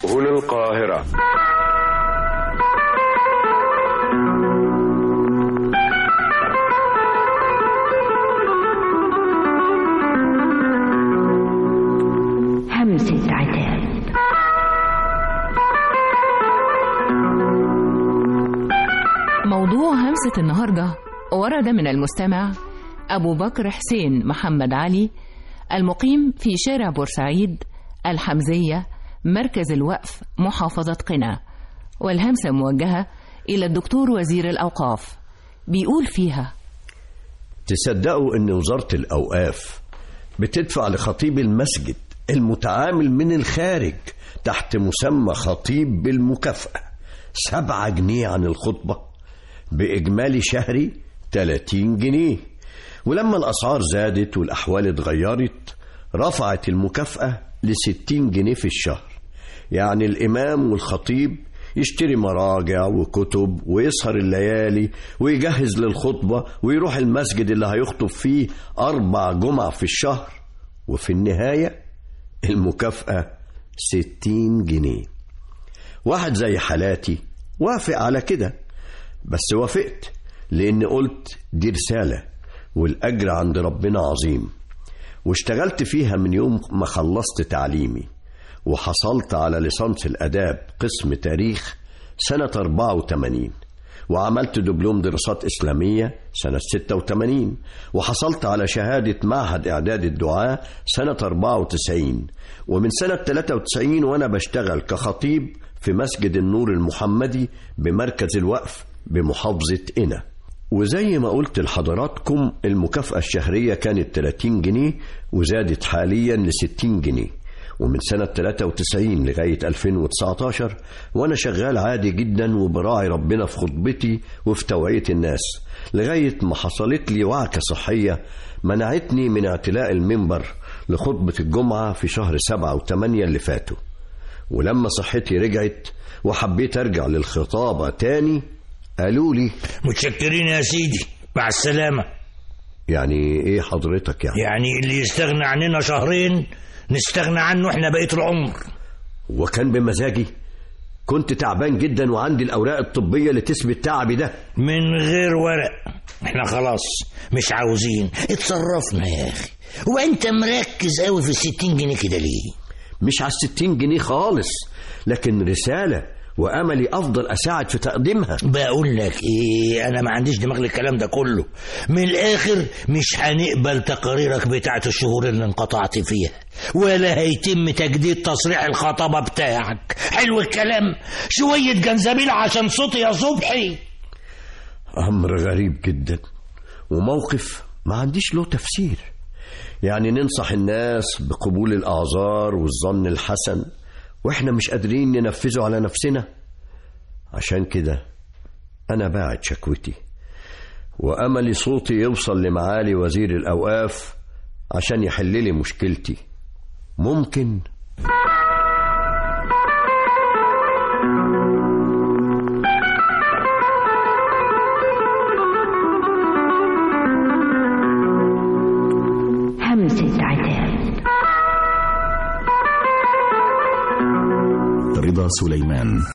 هنا القاهرة همسة عتاب موضوع همسة النهاردة ورد من المستمع أبو بكر حسين محمد علي المقيم في شارع بورسعيد الحمزية مركز الوقف محافظة قنا والهمسة موجهة إلى الدكتور وزير الأوقاف بيقول فيها تصدقوا ان وزارة الاوقاف بتدفع لخطيب المسجد المتعامل من الخارج تحت مسمى خطيب بالمكافأة سبعة جنيه عن الخطبة بإجمالي شهري 30 جنيه ولما الأسعار زادت والأحوال اتغيرت رفعت المكافأة لستين جنيه في الشهر يعني الإمام والخطيب يشتري مراجع وكتب ويسهر الليالي ويجهز للخطبة ويروح المسجد اللي هيخطب فيه أربع جمع في الشهر وفي النهاية المكافأة ستين جنيه واحد زي حالاتي وافق على كده بس وافقت لأن قلت دي رسالة والأجر عند ربنا عظيم واشتغلت فيها من يوم ما خلصت تعليمي وحصلت على ليسانس الآداب قسم تاريخ سنة 84 وعملت دبلوم دراسات إسلامية سنة 86 وحصلت على شهادة معهد إعداد الدعاة سنة 94 ومن سنة 93 وأنا بشتغل كخطيب في مسجد النور المحمدي بمركز الوقف بمحافظة قنا وزي ما قلت لحضراتكم المكافأة الشهرية كانت 30 جنيه وزادت حاليا ل 60 جنيه ومن سنة 93 لغاية 2019 وأنا شغال عادي جدا وبراعي ربنا في خطبتي وفي توعية الناس لغاية ما حصلت لي وعكة صحية منعتني من اعتلاء المنبر لخطبة الجمعة في شهر سبعة وثمانية اللي فاتوا ولما صحتي رجعت وحبيت أرجع للخطابة تاني قالوا لي متشكرين يا سيدي مع السلامة يعني إيه حضرتك يعني يعني اللي يستغنى عننا شهرين نستغنى عنه احنا بقية العمر وكان بمزاجي كنت تعبان جدا وعندي الأوراق الطبية اللي تثبت تعبي ده من غير ورق احنا خلاص مش عاوزين اتصرفنا يا اخي وانت مركز قوي في الستين جنيه كده ليه مش على الستين جنيه خالص لكن رسالة وأملي أفضل أساعد في تقديمها بقول لك ايه انا ما عنديش دماغ للكلام ده كله من الاخر مش هنقبل تقاريرك بتاعت الشهور اللي انقطعت فيها ولا هيتم تجديد تصريح الخطبة بتاعك حلو الكلام شوية جنزبيل عشان صوتي يا صبحي أمر غريب جدا وموقف ما عنديش له تفسير يعني ننصح الناس بقبول الأعذار والظن الحسن وإحنا مش قادرين ننفذه على نفسنا عشان كده أنا باعت شكوتي وأملي صوتي يوصل لمعالي وزير الأوقاف عشان يحل لي مشكلتي ممكن همسة عتاب رضا سليمان